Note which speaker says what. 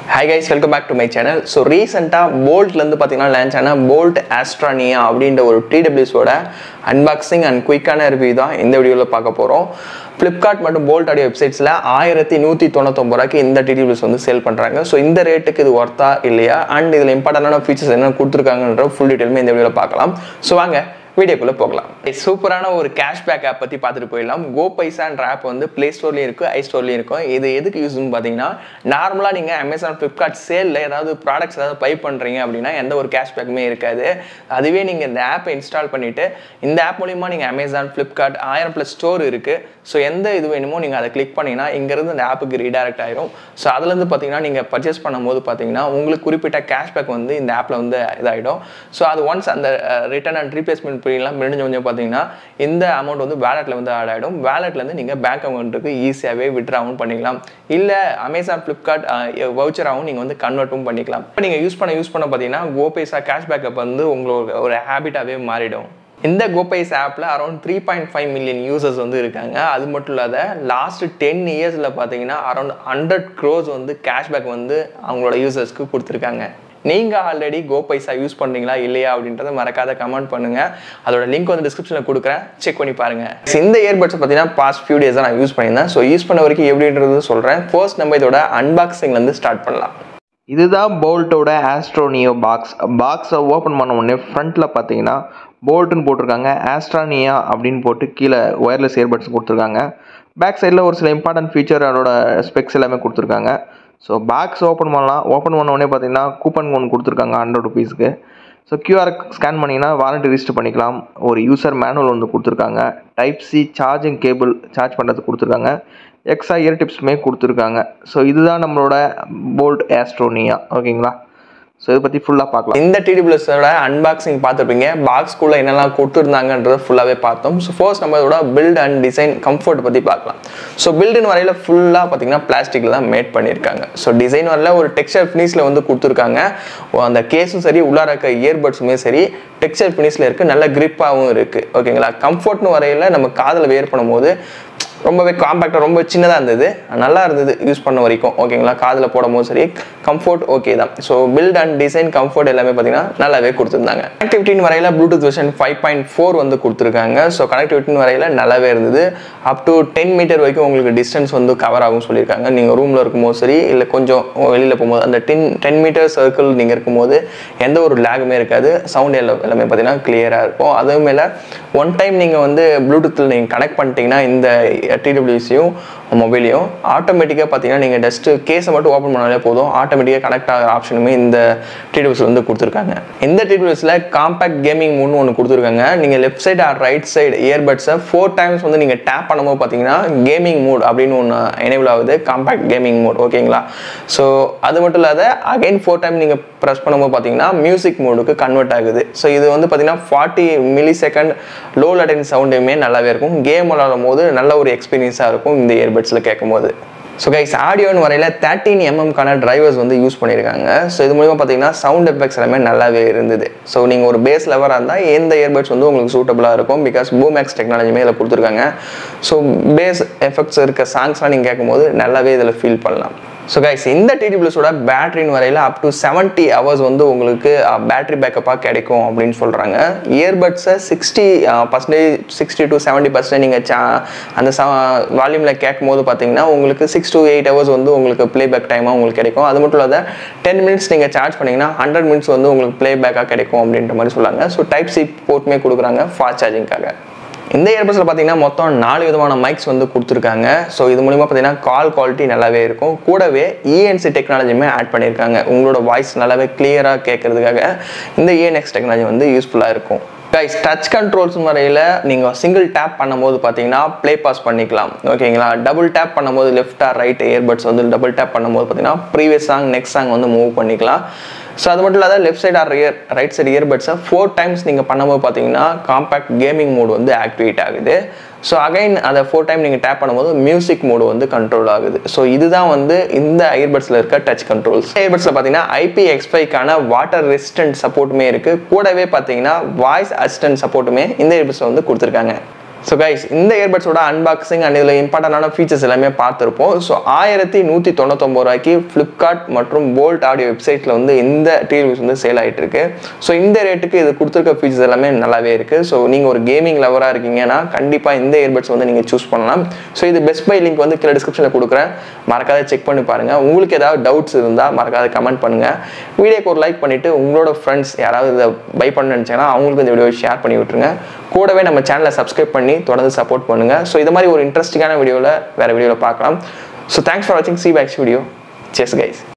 Speaker 1: hi guys welcome back to my channel so ரீசெண்டாக போல்ட்லேருந்து பார்த்தீங்கன்னா லான்ச் ஆன போல்ட் ஆஸ்ட்ரானியா அப்படின்ற ஒரு டிடபிள்யூஸோட அன்பாக்சிங் அண்ட் குயிக்கான ரிவ்யூ தான் இந்த வீடியோவில் பார்க்க போகிறோம் ஃப்ளிப்கார்ட் மற்றும் போல்ட் ஆடியோ வெப்சைட்ஸில் ஆயிரத்தி நூற்றி தொண்ணூத்தொம்பது ரூபாய்க்கு இந்த டிடிபிள்யூஸ் வந்து சேல் பண்ணுறாங்க ஸோ இந்த ரேட்டுக்கு இது ஒர்த்தா இல்லையா அண்ட் இதில் இம்பார்ட்டண்டான ஃபீச்சர்ஸ் என்ன கொடுத்துருக்காங்கன்ற ஃபுல் டீட்டெயிலுமே இந்த வீடியோவில் பார்க்கலாம் ஸோ வாங்க வீடியோக்குள்ளே போகலாம் சூப்பரான ஒரு கேஷ்பேக் ஆப் பற்றி பார்த்துட்டு போயிடலாம் கோ பைசான்ற ஆப் வந்து ப்ளே ஸ்டோர்லேயும் இருக்கும் ஐ ஸ்டோர்லேயும் இருக்கும் இது எதுக்கு யூஸ்னு பார்த்தீங்கன்னா நார்மலாக நீங்கள் அமேசான் ஃப்ளிப்கார்ட் சேலில் ஏதாவது ப்ராடக்ட்ஸ் ஏதாவது பை பண்ணுறீங்க அப்படின்னா எந்த ஒரு கேஷ்பேக்குமே இருக்காது அதுவே நீங்கள் இந்த ஆப்பை இன்ஸ்டால் பண்ணிவிட்டு இந்த ஆப் மூலிமா நீங்கள் அமேசான் ஃப்ளிப்கார்ட் ஆயிரம் ப்ளஸ் ஸ்டோர் இருக்குது ஸோ எந்த இது வேணுமோ நீங்கள் அதை கிளிக் பண்ணிங்கன்னா இங்கேருந்து அந்த ஆப்புக்கு ரீடைரக்ட் ஆயிரும் ஸோ அதுலேருந்து பார்த்தீங்கன்னா நீங்கள் பர்ச்சேஸ் பண்ணும்போது பார்த்தீங்கன்னா உங்களுக்கு குறிப்பிட்ட கேஷ்பேக் வந்து இந்த ஆப்பில் வந்து இதாகிடும் ஸோ அது ஒன்ஸ் அந்த ரிட்டர்ன் அண்ட் ரீப்ளேஸ்மெண்ட் பீரியட்லாம் முடிஞ்ச கொஞ்சம் பார்த்தீங்கன்னா இந்த அமௌண்ட் வந்து வேலெட்டில் வந்து ஆட் ஆகிடும் வேலெட்லேருந்து நீங்கள் பேங்க் அக்கௌண்ட்டுக்கு ஈஸியாகவே விட்ராவும் பண்ணிக்கலாம் இல்லை அமேசான் ஃப்ளிப்கார்ட் வவுச்சராகவும் நீங்கள் வந்து கன்வெர்ட்டும் பண்ணிக்கலாம் இப்போ நீங்கள் யூஸ் பண்ண யூஸ் பண்ண பார்த்தீங்கன்னா கோபேஸா கேஷ்பேக்கை வந்து உங்களோட ஒரு ஹேபிட்டாகவே மாறிடும் இந்த கோபைஸ் ஆப்பில் around three point five million users வந்து இருக்காங்க அது மட்டும் இல்லாத லாஸ்ட் டென் இயர்ஸில் பார்த்தீங்கன்னா அரௌண்ட் ஹண்ட்ரட் க்ரோஸ் வந்து கேஷ்பேக் வந்து அவங்களோட யூசர்ஸ்க்கு கொடுத்துருக்காங்க நீங்கள் ஆல்ரெடி கோ பைசா யூஸ் பண்ணுறீங்களா இல்லையா அப்படின்றத மறக்காத கமெண்ட் பண்ணுங்கள் அதோட லிங்க் வந்து டிஸ்கிரிப்ஷனில் கொடுக்குறேன் செக் பண்ணி பாருங்கள் இந்த இயர்பட்ஸ் பார்த்தீங்கன்னா பாஸ்ட் ஃபியூ டேஸ் நான் யூஸ் பண்ணியிருந்தேன் ஸோ யூஸ் பண்ண வரைக்கும் எப்படின்றது சொல்கிறேன் ஃபர்ஸ்ட் நம்ம இதோட அன்பாக்சிங்லேருந்து ஸ்டார்ட் பண்ணலாம்
Speaker 2: இதுதான் போல்ட்டோட ஆஸ்ட்ரோனியோ பாக்ஸ் பாக்ஸை ஓப்பன் பண்ண உடனே ஃப்ரண்ட்டில் பார்த்தீங்கன்னா போல்ட்டுன்னு போட்டிருக்காங்க ஆஸ்ட்ரானியா அப்படின்னு போட்டு கீழே ஒயர்லெஸ் இயர்பட்ஸ் கொடுத்துருக்காங்க பேக் சைடில் ஒரு சில இம்பார்ட்டன்ட் ஃபீச்சர் அதோட ஸ்பெக்ஸ் எல்லாமே கொடுத்துருக்காங்க ஸோ பாக்ஸ் ஓப்பன் பண்ணலாம் ஓப்பன் பண்ண உடனே பார்த்தீங்கன்னா கூப்பன் ஒன்று கொடுத்துருக்காங்க ஹண்ட்ரட் ருபீஸ்க்கு ஸோ கியூஆர் ஸ்கேன் பண்ணிங்கன்னா வாரண்டி ரிஜிஸ்டர் பண்ணிக்கலாம் ஒரு யூசர் மேனுவல் வந்து கொடுத்துருக்காங்க type C charging cable charge பண்ணுறதுக்கு கொடுத்துருக்காங்க எக்ஸ்ட்ரா இயர் டிப்ஸுமே கொடுத்துருக்காங்க ஸோ இதுதான் நம்மளோட போல்ட் ஆஸ்ட்ரோனியா ஓகேங்களா ஸோ இதை பற்றி ஃபுல்லாக பார்க்கலாம்
Speaker 1: இந்த டிடிபிள்ஸோட அன்பாக்சிங் பார்த்துருப்பீங்க பாக்ஸ்குள்ளே என்னெல்லாம் கொடுத்துருந்தாங்கன்றத ஃபுல்லாகவே பார்த்தோம் ஸோ ஃபர்ஸ்ட் நம்ம இதோட பில்ட் அண்ட் டிசைன் கம்ஃபர்ட் பற்றி பார்க்கலாம் ஸோ பில்டுன்னு வரையில் ஃபுல்லாக பார்த்தீங்கன்னா பிளாஸ்டிக்கில் தான் மேட் பண்ணியிருக்காங்க ஸோ டிசைன் வரையில் ஒரு டெக்ஸ்டர் ஃபினிஷில் வந்து கொடுத்துருக்காங்க அந்த கேஸும் சரி உள்ளார இருக்க இயர்பட்ஸுமே சரி டெக்ஸ்டர் ஃபினிஷில் இருக்குது நல்ல கிரிப்பாகவும் இருக்குது ஓகேங்களா கம்ஃபர்ட்னு வரையில் நம்ம காதில் வேர் பண்ணும்போது ரொம்பவே காம்பேக்டாக ரொம்ப சின்னதாக இருந்தது நல்லா இருந்தது யூஸ் பண்ண வரைக்கும் ஓகேங்களா காதில் போடும் போது சரி கம்ஃபர்ட் ஓகே தான் so build and design comfort எல்லாமே பார்த்தீங்கன்னா நல்லாவே கொடுத்துருந்தாங்க கனெக்டிவிட்டின் வரையில் Bluetooth version five point four வந்து கொடுத்துருக்காங்க ஸோ கனெக்டிவிட்டின் வரையில் நல்லாவே இருந்தது அப் டு டென் மீட்டர் வரைக்கும் உங்களுக்கு டிஸ்டன்ஸ் வந்து கவர் ஆகும் சொல்லியிருக்காங்க நீங்கள் ரூமில் இருக்கும்போது சரி இல்லை கொஞ்சம் வெளியில் போகும்போது அந்த டென் டென் மீட்டர் சர்க்கிள் நீங்கள் இருக்கும்போது எந்த ஒரு லேகுமே இருக்காது சவுண்ட் எல்லாம் எல்லாமே பார்த்தீங்கன்னா கிளியராக இருக்கும் அதுவும் மேலே ஒன் டைம் நீங்கள் வந்து ப்ளூடூத்தில் நீங்கள் கனெக்ட் பண்ணிட்டீங்கன்னா இந்த டிடபிள்யூசியும் மொபைலையும் ஆட்டோமேட்டிக்காக பார்த்தீங்கன்னா நீங்கள் ஜஸ்ட்டு கேஸை மட்டும் ஓப்பன் பண்ணாலே போதும் ஆட்டோமேட்டிக்காக கனெக்ட் ஆகிற ஆப்ஷனுமே இந்த டிடபிள்யூஸ் வந்து கொடுத்துருக்காங்க இந்த டிடபிள்யூஸில் காம்பேக்ட் கேமிங் மூணு ஒன்று கொடுத்துருக்காங்க நீங்கள் left side or right side இயர்பட்ஸை ஃபோர் டைம்ஸ் வந்து நீங்கள் டேப் பண்ணும்போது பார்த்தீங்கன்னா கேமிங் மூட் அப்படின்னு ஒன்று எனேபிள் ஆகுது காம்பேக்ட் கேமிங் மோட் ஓகேங்களா ஸோ அது மட்டும் இல்லாத அகைன் ஃபோர் டைம் நீங்கள் ப்ரெஸ் பண்ணும்போது பார்த்தீங்கன்னா மியூசிக் மோடுக்கு கன்வெர்ட் ஆகுது ஸோ இது வந்து பார்த்தீங்கன்னா forty milli second low latency சவுண்டுமே நல்லாவே இருக்கும் கேம் விளாடும் போது நல்ல ஒரு எக்ஸ்பீரியன்ஸாக இருக்கும் இந்த இயர்பட்ஸில் கேட்கும் போது ஸோ கைஸ் ஆடியோன்னு வரையில் தேர்ட்டின் எம்எம்க்கான டிரைவர்ஸ் வந்து யூஸ் பண்ணியிருக்காங்க ஸோ இது மூலிமா பார்த்தீங்கன்னா சவுண்ட் எஃபெக்ட்ஸ் எல்லாமே நல்லாவே இருந்தது ஸோ நீங்கள் ஒரு பேஸ் லெவராக இருந்தால் எந்த இயர்பட்ஸ் வந்து உங்களுக்கு சூட்டபுளாக இருக்கும் பிகாஸ் பூமேக்ஸ் டெக்னாலஜியுமே இதில் கொடுத்துருக்காங்க ஸோ பேஸ் எஃபெக்ட்ஸ் இருக்க சாங்ஸ்லாம் நீங்கள் கேட்கும்போது நல்லாவே இதில் ஃபீல் பண்ணலாம் ஸோ கைஸ் இந்த டிடி ப்ளஸோட பேட்டரின் வரையில் அப் டு செவன்ட்டி ஹவர்ஸ் வந்து உங்களுக்கு பேட்டரி பேக்கப்பாக கிடைக்கும் அப்படின்னு சொல்கிறாங்க இயர்பட்ஸை sixty percentage sixty to seventy percentage நீங்கள் சா அந்த ச வால்யூமில் கேட்கும் போது பார்த்தீங்கன்னா உங்களுக்கு சிக்ஸ் டு எயிட் ஹவர்ஸ் வந்து உங்களுக்கு ப்ளே பேக் டைமாக உங்களுக்கு கிடைக்கும் அது மட்டும் இல்லாத டென் மினிட்ஸ் நீங்கள் சார்ஜ் பண்ணிங்கன்னா ஹண்ட்ரட் மினிட்ஸ் வந்து உங்களுக்கு ப்ளே பேக்காக கிடைக்கும் அப்படின்ற மாதிரி சொல்கிறாங்க ஸோ டைப் சி போர்ட்டுமே கொடுக்குறாங்க ஃபாஸ்ட் சார்ஜிங்காக இந்த இயர்பட்ஸில் பார்த்தீங்கன்னா மொத்தம் நாலு விதமான மைக்ஸ் வந்து கொடுத்துருக்காங்க ஸோ இது மூலிமா பார்த்தீங்கன்னா கால் குவாலிட்டி நல்லாவே இருக்கும் கூடவே இஎன்சி டெக்னாலஜியுமே ஆட் பண்ணியிருக்காங்க உங்களோட வாய்ஸ் நல்லாவே கிளியராக கேட்கறதுக்காக இந்த இஎன்எக்ஸ் டெக்னாலஜி வந்து யூஸ்ஃபுல்லாக இருக்கும் கைஸ் டச் கண்ட்ரோல்ஸ் முறையில் நீங்கள் சிங்கிள் டேப் பண்ணும்போது பார்த்தீங்கன்னா ப்ளே பாஸ் பண்ணிக்கலாம் ஓகேங்களா டபுள் டேப் பண்ணும்போது லெஃப்ட் ஆர் ரைட் இயர்பட்ஸ் வந்து டபுள் டேப் பண்ணும்போது பார்த்தீங்கன்னா ப்ரீவியஸ் சாங் நெக்ஸ்ட் சாங் வந்து மூவ் பண்ணிக்கலாம் ஸோ அது மட்டும் இல்லாத left side or ear right side இயர்பட்ஸை ஃபோர் டைம்ஸ் நீங்கள் பண்ணும்போது பார்த்தீங்கன்னா காம்பேக்ட் கேமிங் மோட் வந்து ஆக்டிவேட் ஆகுது ஸோ அகைன் அதை ஃபோர் டைம் நீங்கள் டேப் பண்ணும்போது மியூசிக் மோடு வந்து கண்ட்ரோல் ஆகுது ஸோ இதுதான் வந்து இந்த இயர்பட்ஸில் இருக்க டச் கண்ட்ரோல்ஸ் இயர்பட்ஸில் பார்த்தீங்கன்னா ஐபி எக்ஸ்பைக்கான வாட்டர் ரெசிஸ்டன்ட் சப்போர்ட்டுமே இருக்குது கூடவே பார்த்தீங்கன்னா வாய்ஸ் அசிஸ்டன்ட் சப்போர்ட்டுமே இந்த இயர்பட்ஸில் வந்து கொடுத்துருக்காங்க ஸோ கைஸ் இந்த இயர்பட்ஸோட அன்பாக்சிங் அண்ட் இதில் இம்பார்ட்டண்டான ஃபீச்சர்ஸ் எல்லாமே பார்த்துருப்போம் ஸோ ஆயிரத்தி நூற்றி தொண்ணூத்தொம்பது ரூபாய்க்கு ஃப்ளிப்கார்ட் மற்றும் போல்ட் ஆடியோ வெப்சைட்டில் வந்து இந்த டிவிஸ் வந்து சேல் ஆகிட்டு இருக்கு ஸோ இந்த ரேட்டுக்கு இது கொடுத்துருக்க ஃபீச்சர்ஸ் எல்லாமே நல்லாவே இருக்குது ஸோ நீங்கள் ஒரு கேமிங் லவராக இருக்கீங்கன்னா கண்டிப்பாக இந்த இயர்பட்ஸ் வந்து நீங்கள் சூஸ் பண்ணலாம் ஸோ இது பெஸ்ட் பை லிங்க் வந்து கீழே டிஸ்கிரிப்ஷனில் கொடுக்குறேன் மறக்காத செக் பண்ணி பாருங்கள் உங்களுக்கு ஏதாவது டவுட்ஸ் இருந்தால் மறக்காத கமெண்ட் பண்ணுங்கள் வீடியோக்கு ஒரு லைக் பண்ணிவிட்டு உங்களோட ஃப்ரெண்ட்ஸ் யாராவது இதை பை பண்ண நினச்சாங்கன்னா அவங்களுக்கு இந்த வீடியோ ஷேர் பண்ணி விட்டுருங்க கூடவே நம்ம சேனலை சப்ஸ்கிரைப் பண்ணி தொடர்ந்து சப்போர்ட் பண்ணுங்கள் ஸோ இது மாதிரி ஒரு இன்ட்ரெஸ்டிங்கான வீடியோவில் வேறு வீடியோவில் பார்க்கலாம் ஸோ தேங்க்ஸ் ஃபார் வாட்சிங் சி பேக்ஸ் வீடியோ செஸ் கைஸ்